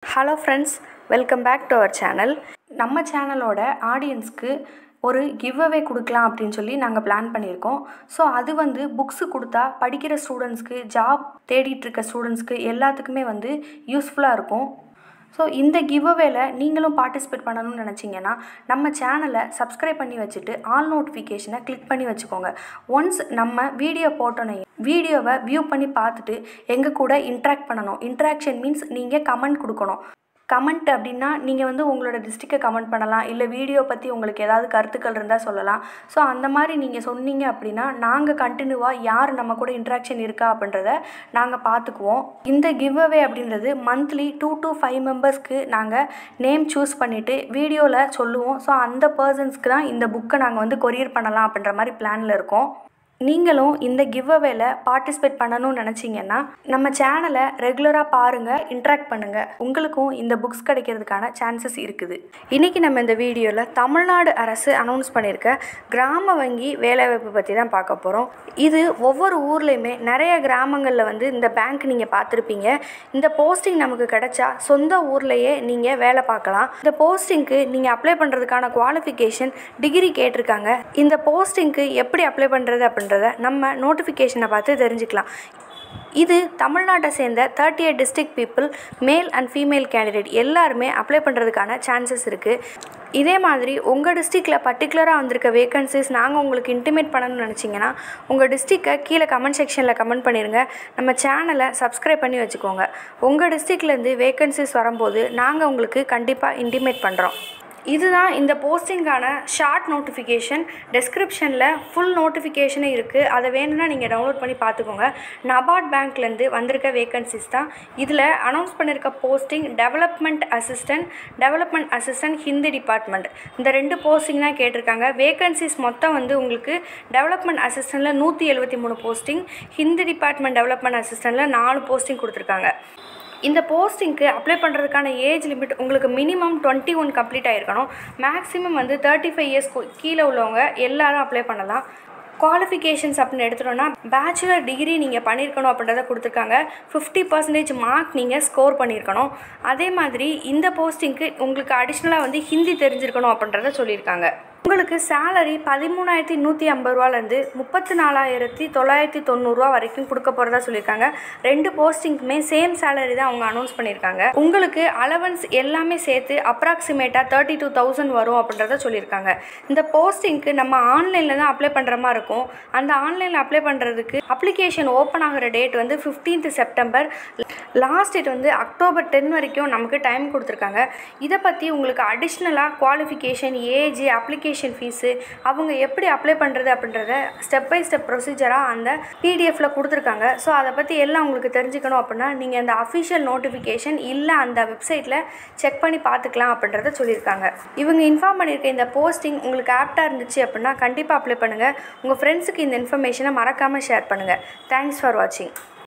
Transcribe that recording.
hello friends welcome back to our channel நம்ம சேனலோட ஆடியன்ஸ்க்கு ஒரு கிவ் அவே கொடுக்கலாம் அப்படின்னு சொல்லி நாங்கள் பிளான் பண்ணியிருக்கோம் ஸோ அது வந்து புக்ஸு கொடுத்தா படிக்கிற ஸ்டூடெண்ட்ஸ்க்கு ஜாப் தேடிட்டு இருக்க ஸ்டூடெண்ட்ஸ்க்கு எல்லாத்துக்குமே வந்து யூஸ்ஃபுல்லாக இருக்கும் ஸோ இந்த கிவ் அவேல நீங்களும் பார்ட்டிசிபேட் பண்ணணும்னு நினச்சிங்கன்னா நம்ம சேனலை சப்ஸ்கிரைப் பண்ணி வச்சுட்டு ஆல் நோட்டிஃபிகேஷனை கிளிக் பண்ணி வச்சுக்கோங்க ஒன்ஸ் நம்ம வீடியோ போட்டோன்னே வீடியோவை வியூ பண்ணி பார்த்துட்டு எங்கள் கூட இன்ட்ராக்ட் பண்ணணும் இன்ட்ராக்ஷன் மீன்ஸ் நீங்கள் கமெண்ட் கொடுக்கணும் கமெண்ட் அப்படின்னா நீங்கள் வந்து உங்களோட டிஸ்ட்ரிக்டை கமெண்ட் பண்ணலாம் இல்லை வீடியோ பற்றி உங்களுக்கு ஏதாவது கருத்துக்கள் இருந்தால் சொல்லலாம் ஸோ அந்த மாதிரி நீங்கள் சொன்னீங்க அப்படின்னா நாங்கள் கண்டினியூவாக யார் நம்ம கூட இன்ட்ராக்ஷன் இருக்கா அப்படின்றத நாங்கள் பார்த்துக்குவோம் இந்த கிவ் அவே அப்படின்றது மந்த்லி டூ டு ஃபைவ் மெம்பர்ஸ்க்கு நாங்கள் நேம் சூஸ் பண்ணிவிட்டு வீடியோவில் சொல்லுவோம் ஸோ அந்த பர்சன்ஸ்க்கு தான் இந்த புக்கை நாங்கள் வந்து கொரியர் பண்ணலாம் அப்படின்ற மாதிரி பிளானில் இருக்கோம் நீங்களும் இந்த கிவ் அவேல பார்ட்டிசிபேட் பண்ணணும்னு நினச்சிங்கன்னா நம்ம சேனலை ரெகுலராக பாருங்கள் இன்ட்ராக்ட் பண்ணுங்கள் உங்களுக்கும் இந்த புக்ஸ் கிடைக்கிறதுக்கான சான்சஸ் இருக்குது இன்றைக்கி நம்ம இந்த வீடியோவில் தமிழ்நாடு அரசு அனௌன்ஸ் பண்ணியிருக்க கிராம வங்கி வேலைவாய்ப்பு பற்றி தான் பார்க்க போகிறோம் இது ஒவ்வொரு ஊர்லேயுமே நிறைய கிராமங்களில் வந்து இந்த பேங்க் நீங்கள் பார்த்துருப்பீங்க இந்த போஸ்டிங் நமக்கு கிடைச்சா சொந்த ஊர்லேயே நீங்கள் வேலை பார்க்கலாம் இந்த போஸ்டிங்க்கு நீங்கள் அப்ளை பண்ணுறதுக்கான குவாலிஃபிகேஷன் டிகிரி கேட்டிருக்காங்க இந்த போஸ்டிங்க்கு எப்படி அப்ளை பண்ணுறது அப்படின்றத நம்ம நோட்டிஃபிகேஷனை பார்த்து தெரிஞ்சுக்கலாம் இது தமிழ்நாட்டை சேர்ந்த thirty eight district people male and female candidate எல்லாருமே அப்ளை பண்ணுறதுக்கான சான்சஸ் இருக்குது இதே மாதிரி உங்கள் டிஸ்ட்ரிக்டில் பர்டிகுலராக வந்திருக்க வேகன்சிஸ் நாங்கள் உங்களுக்கு இன்டிமேட் பண்ணணும்னு நினச்சிங்கன்னா உங்கள் டிஸ்ட்ரிக்டை கீழே கமெண்ட் செக்ஷனில் கமெண்ட் பண்ணிடுங்க நம்ம சேனலை சப்ஸ்கிரைப் பண்ணி வச்சுக்கோங்க உங்கள் டிஸ்ட்ரிக்ட்லேருந்து வேகன்சிஸ் வரும்போது நாங்கள் உங்களுக்கு கண்டிப்பாக இன்டிமேட் பண்ணுறோம் இதுதான் இந்த போஸ்டிங்கான ஷார்ட் நோட்டிஃபிகேஷன் டெஸ்கிரிப்ஷனில் ஃபுல் நோட்டிஃபிகேஷனும் இருக்குது அதை வேணும்னா நீங்கள் டவுன்லோட் பண்ணி பார்த்துக்கோங்க நபார்ட் பேங்க்லேருந்து வந்திருக்க வேகன்சிஸ் தான் இதில் அனௌன்ஸ் பண்ணியிருக்க posting development assistant development assistant Hindi department இந்த ரெண்டு போஸ்டிங் தான் கேட்டிருக்காங்க வேகன்சிஸ் மொத்தம் வந்து உங்களுக்கு டெவலப்மெண்ட் அசிஸ்டண்ட்டில் நூற்றி எழுபத்தி மூணு போஸ்டிங் ஹிந்தி டிபார்ட்மெண்ட் டெவலப்மெண்ட் அசிஸ்டண்ட்டில் நாலு போஸ்டிங் கொடுத்துருக்காங்க இந்த போஸ்டிங்க்கு அப்ளை பண்ணுறதுக்கான ஏஜ் லிமிட் உங்களுக்கு மினிமம் டுவெண்ட்டி ஒன் கம்ப்ளீட் ஆகிருக்கணும் மேக்ஸிமம் வந்து தேர்ட்டி ஃபைவ் இயர்ஸ் கீழே உள்ளவங்க எல்லாரும் அப்ளை பண்ணலாம் குவாலிஃபிகேஷன்ஸ் அப்படின்னு எடுத்துட்டோம்னா பேச்சுலர் டிகிரி நீங்கள் பண்ணியிருக்கணும் அப்படின்றத கொடுத்துருக்காங்க ஃபிஃப்டி பர்சன்டேஜ் மார்க் நீங்கள் ஸ்கோர் பண்ணியிருக்கணும் அதே மாதிரி இந்த போஸ்டிங்க்கு உங்களுக்கு அடிஷ்னலாக வந்து ஹிந்தி தெரிஞ்சிருக்கணும் அப்படின்றத சொல்லியிருக்காங்க உங்களுக்கு சேலரி பதிமூணாயிரத்தி நூற்றி ஐம்பது ரூபாலேருந்து முப்பத்தி நாலாயிரத்தி தொள்ளாயிரத்தி தொண்ணூறுரூவா வரைக்கும் கொடுக்க போகிறதா சொல்லியிருக்காங்க ரெண்டு போஸ்டிங்க்குமே சேம் சேலரி தான் அவங்க அனௌன்ஸ் பண்ணியிருக்காங்க உங்களுக்கு அலவன்ஸ் எல்லாமே சேர்த்து அப்ராக்சிமேட்டாக தேர்ட்டி டூ தௌசண்ட் வரும் அப்படின்றத சொல்லியிருக்காங்க இந்த போஸ்டிங்க்கு நம்ம ஆன்லைனில் தான் அப்ளை பண்ணுற மாதிரி இருக்கும் அந்த ஆன்லைனில் அப்ளை பண்ணுறதுக்கு அப்ளிகேஷன் ஓப்பன் ஆகிற டேட் வந்து ஃபிஃப்டீன்த் செப்டம்பர் லாஸ்ட் டேட் வந்து அக்டோபர் டென் வரைக்கும் நமக்கு டைம் கொடுத்துருக்காங்க இதை பற்றி உங்களுக்கு அடிஷ்னலாக qualification age application application fees அவங்க எப்படி அப்ளை பண்ணுறது அப்படின்றத ஸ்டெப் பை ஸ்டெப் ப்ரொசீஜராக அந்த பிடிஎஃப்ல கொடுத்துருக்காங்க ஸோ அதை பற்றி எல்லாம் உங்களுக்கு தெரிஞ்சுக்கணும் அப்படின்னா நீங்கள் அந்த அஃபிஷியல் நோட்டிஃபிகேஷன் இல்லை அந்த வெப்சைட்டில் செக் பண்ணி பார்த்துக்கலாம் அப்படின்றத சொல்லியிருக்காங்க இவங்க இன்ஃபார்ம் பண்ணியிருக்க இந்த போஸ்டிங் உங்களுக்கு ஆப்டாக இருந்துச்சு அப்படின்னா கண்டிப்பாக அப்ளை பண்ணுங்கள் உங்கள் ஃப்ரெண்ட்ஸுக்கு இந்த இன்ஃபர்மேஷனை மறக்காமல் ஷேர் பண்ணுங்கள் தேங்க்ஸ் ஃபார் வாட்சிங்